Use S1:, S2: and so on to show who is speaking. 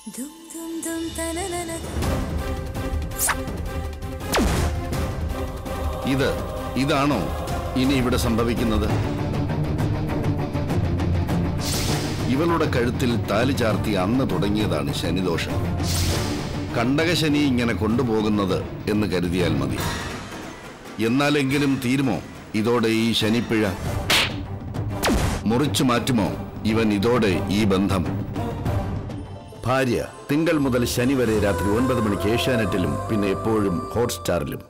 S1: ദും ദും ദും തനനന
S2: ഇത് ഇതാണോ ഇനി ഇവിടെ സംഭവിക്കുന്നത് ഇവളുടെ കഴുത്തിൽ താലി ചാർത്തി അന്ന് തുടങ്ങിയതാണ് ശനിദോഷം കണ്ടകശനി ഇങ്ങനെ കൊണ്ടുപോകുന്നത് എന്ന് കരുതിയാൽ മതി എന്നാലെങ്കിലും തീരുമോ ഇതോടെ ഈ ശനിപ്പിഴ മുറിച്ചു മാറ്റുമോ ഇവൻ ഇതോടെ ഈ ബന്ധം ഭാര്യ തിങ്കൾ മുതൽ ശനി വരെ രാത്രി ഒൻപത് മണിക്ക് ഏഷ്യാനെറ്റിലും പിന്നെ എപ്പോഴും ഹോട്ട്സ്റ്റാറിലും